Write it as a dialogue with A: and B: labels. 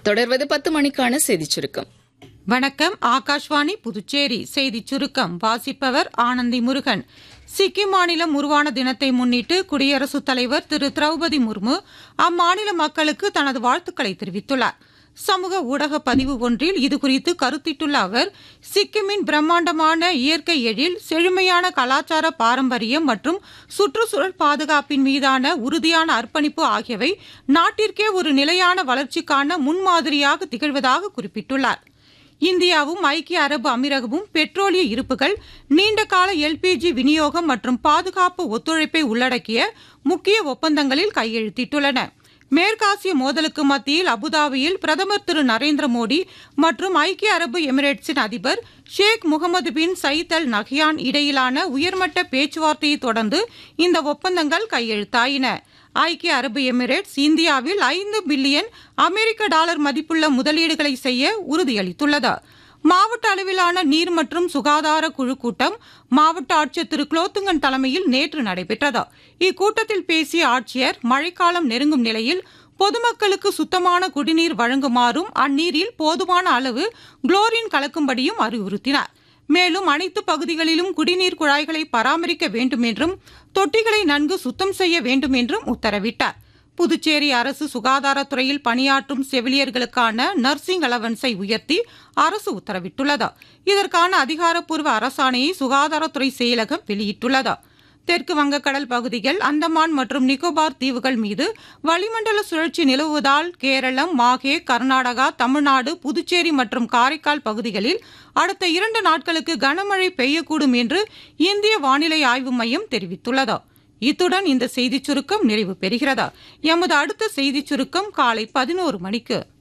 A: தொடர்வது பத்து மணிக்கான செய்திச் சுருக்கம்
B: வணக்கம் ஆகாஷ்வாணி புதுச்சேரி செய்திச் சுருக்கம் வாசிப்பவர் ஆனந்தி முருகன் சிக்கிம் மாநிலம் உருவான தினத்தை முன்னிட்டு குடியரசுத் தலைவர் திரு திரௌபதி முர்மு அம்மாநில மக்களுக்கு தனது வாழ்த்துக்களை தெரிவித்துள்ளார் சமூக ஊடக பதிவு ஒன்றில் இதுகுறித்து கருத்திட்டுள்ள அவர் சிக்கிமின் பிரம்மாண்டமான இயற்கை எழில் செழுமையான கலாச்சார பாரம்பரியம் மற்றும் சுற்றுச்சூழல் பாதுகாப்பின் மீதான உறுதியான அர்ப்பணிப்பு ஆகியவை நாட்டிற்கே ஒரு நிலையான வளர்ச்சிக்கான முன்மாதிரியாக திகழ்வதாக குறிப்பிட்டுள்ளார் இந்தியாவும் ஐக்கிய அரபு அமீரகமும் பெட்ரோலிய இருப்புகள் நீண்டகால எல்பிஜி விநியோகம் மற்றும் பாதுகாப்பு ஒத்துழைப்பை உள்ளடக்கிய முக்கிய ஒப்பந்தங்களில் கையெழுத்திட்டுள்ளன மேற்காசிய மோதலுக்கு மத்தியில் அபுதாபியில் பிரதமர் திரு நரேந்திர மோடி மற்றும் ஐக்கிய அரபு எமிரேட்ஸின் அதிபர் Sheikh Mohammed bin Zayed al Nahyan இடையிலான உயர்மட்ட பேச்சுவார்த்தையை தொடர்ந்து இந்த ஒப்பந்தங்கள் கையெழுத்தாயின ஐக்கிய அரபு எமிரேட்ஸ் இந்தியாவில் ஐந்து பில்லியன் அமெரிக்க டாலர் மதிப்புள்ள முதலீடுகளை செய்ய உறுதியளித்துள்ளது மாவட்ட அளவிலான நீர் மற்றும் சுகாதார குழு கூட்டம் மாவட்ட ஆட்சியர் திரு குலோத்துங்கன் தலைமையில் நேற்று நடைபெற்றது இக்கூட்டத்தில் பேசிய ஆட்சியர் மழைக்காலம் நெருங்கும் நிலையில் பொதுமக்களுக்கு சுத்தமான குடிநீர் வழங்குமாறும் அந்நீரில் போதுமான அளவு குளோரின் கலக்கும்படியும் அறிவுறுத்தினார் மேலும் அனைத்து பகுதிகளிலும் குடிநீர் குழாய்களை பராமரிக்க வேண்டும் என்றும் தொட்டிகளை நன்கு சுத்தம் செய்ய வேண்டும் என்றும் உத்தரவிட்டார் புதுச்சேரி அரசு சுகாதாரத்துறையில் பணியாற்றும் செவிலியர்களுக்கான நர்சிங் அலவன்ஸை உயர்த்தி அரசு உத்தரவிட்டுள்ளது இதற்கான அதிகாரப்பூர்வ அரசாணையை சுகாதாரத்துறை செயலகம் வெளியிட்டுள்ளது தெற்கு வங்கக்கடல் பகுதிகள் அந்தமான் மற்றும் நிக்கோபார் தீவுகள் மீது வளிமண்டல சுழற்சி நிலவுவதால் கேரளம் மாஹே கர்நாடகா தமிழ்நாடு புதுச்சேரி மற்றும் காரைக்கால் பகுதிகளில் அடுத்த இரண்டு நாட்களுக்கு கனமழை பெய்யக்கூடும் என்று இந்திய வானிலை ஆய்வு மையம் தெரிவித்துள்ளது இத்துடன் இந்த செய்திச் சுருக்கம் நிறைவு பெறுகிறது எமது அடுத்த செய்திச் சுருக்கம் காலை பதினோரு மணிக்கு